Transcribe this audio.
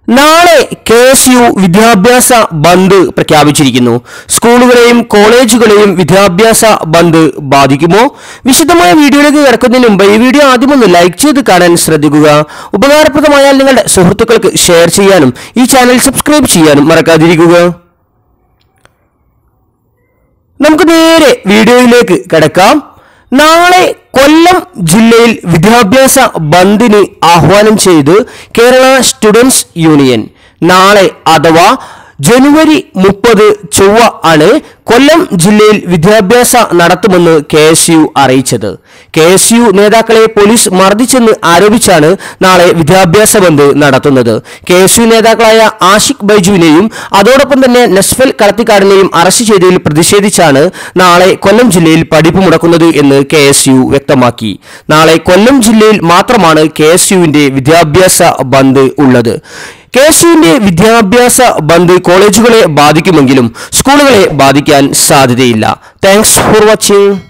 നാളെ K S U വിദ്യാഭ്യാസ ബന്ദ് പ്രഖ്യാപിച്ചിരിക്കുന്നു സ്കൂളുകളെയും കോളേജുകളെയും വിദ്യാഭ്യാസ ബന്ദ് ബാധിക്കുമോ വിശദമായ വീഡിയോയിലേക്ക് കിടക്കുന്നതിന് മുമ്പ് ഈ വീഡിയോ ആദ്യം ഒന്ന് ലൈക്ക് ചെയ്ത് കാണാൻ ശ്രദ്ധിക്കുക ഉപകാരപ്രദമായാൽ നിങ്ങളുടെ സുഹൃത്തുക്കൾക്ക് ഷെയർ ചെയ്യാനും ഈ ചാനൽ സബ്സ്ക്രൈബ് ചെയ്യാനും മറക്കാതിരിക്കുക നമുക്ക് നേരെ വീഡിയോയിലേക്ക് കിടക്കാം നാളെ കൊല്ലം ജില്ലയിൽ വിദ്യാഭ്യാസ ബന്ദിന് ആഹ്വാനം ചെയ്ത് കേരള സ്റ്റുഡൻസ് യൂണിയൻ നാളെ അഥവാ ജനുവരി മുപ്പത് ചൊവ്വ ആണ് കൊല്ലം ജില്ലയിൽ വിദ്യാഭ്യാസ നടത്തുമെന്ന് കെ എസ് യു അറിയിച്ചത് കെ എസ് യു നേതാക്കളെ പോലീസ് മർദ്ദിച്ചെന്ന് ആരോപിച്ചാണ് നാളെ വിദ്യാഭ്യാസ ബന്ദ് നടത്തുന്നത് കെ എസ് യു നേതാക്കളായ ആഷിഖ് ബൈജുവിനെയും അതോടൊപ്പം തന്നെ നസ്ഫൽ കളത്തിക്കാടിനെയും അറസ്റ്റ് ചെയ്തതിൽ പ്രതിഷേധിച്ചാണ് നാളെ കൊല്ലം ജില്ലയിൽ പഠിപ്പ് മുടക്കുന്നത് എന്ന് കെ എസ് യു വ്യക്തമാക്കി നാളെ കൊല്ലം ജില്ലയിൽ മാത്രമാണ് കെ എസ് യുവിന്റെ വിദ്യാഭ്യാസ ബന്ദ് ഉള്ളത് കെ എസ് യുവിന്റെ വിദ്യാഭ്യാസ ബന്ദ് കോളേജുകളെ ബാധിക്കുമെങ്കിലും സ്കൂളുകളെ ബാധിക്കാൻ സാധ്യതയില്ല താങ്ക്സ് ഫോർ വാച്ചിങ്